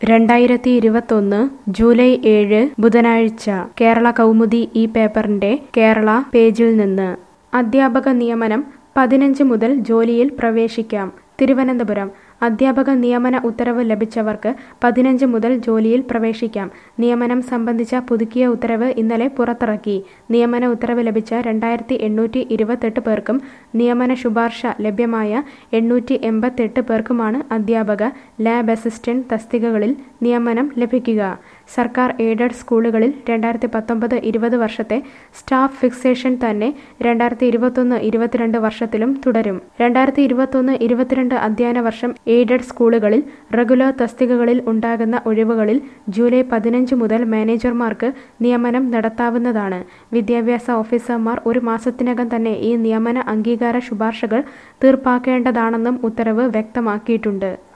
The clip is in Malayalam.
രണ്ടായിരത്തി ഇരുപത്തൊന്ന് ജൂലൈ ഏഴ് ബുധനാഴ്ച കേരള കൗമുദി ഈ പേപ്പറിന്റെ കേരള പേജിൽ നിന്ന് അധ്യാപക നിയമനം പതിനഞ്ച് മുതൽ ജോലിയിൽ പ്രവേശിക്കാം തിരുവനന്തപുരം അധ്യാപക നിയമന ഉത്തരവ് ലഭിച്ചവർക്ക് പതിനഞ്ച് മുതൽ ജോലിയിൽ പ്രവേശിക്കാം നിയമനം സംബന്ധിച്ച പുതുക്കിയ ഉത്തരവ് ഇന്നലെ പുറത്തിറക്കി നിയമന ഉത്തരവ് ലഭിച്ച രണ്ടായിരത്തി എണ്ണൂറ്റി ഇരുപത്തെട്ട് പേർക്കും നിയമന ശുപാർശ ലഭ്യമായ എണ്ണൂറ്റി എൺപത്തെട്ട് പേർക്കുമാണ് അധ്യാപക ലാബ് അസിസ്റ്റന്റ് തസ്തികകളിൽ നിയമനം ലഭിക്കുക സർക്കാർ എയ്ഡഡ് സ്കൂളുകളിൽ രണ്ടായിരത്തി പത്തൊമ്പത് ഇരുപത് വർഷത്തെ സ്റ്റാഫ് ഫിക്സേഷൻ തന്നെ രണ്ടായിരത്തി ഇരുപത്തൊന്ന് ഇരുപത്തിരണ്ട് വർഷത്തിലും തുടരും രണ്ടായിരത്തി ഇരുപത്തൊന്ന് ഇരുപത്തിരണ്ട് അധ്യയന വർഷം എയ്ഡഡ് സ്കൂളുകളിൽ റെഗുലർ തസ്തികകളിൽ ഉണ്ടാകുന്ന ഒഴിവുകളിൽ ജൂലൈ പതിനഞ്ച് മുതൽ മാനേജർമാർക്ക് നിയമനം നടത്താവുന്നതാണ് വിദ്യാഭ്യാസ ഓഫീസർമാർ ഒരു മാസത്തിനകം തന്നെ ഈ നിയമന അംഗീകാര ശുപാർശകൾ തീർപ്പാക്കേണ്ടതാണെന്നും ഉത്തരവ് വ്യക്തമാക്കിയിട്ടുണ്ട്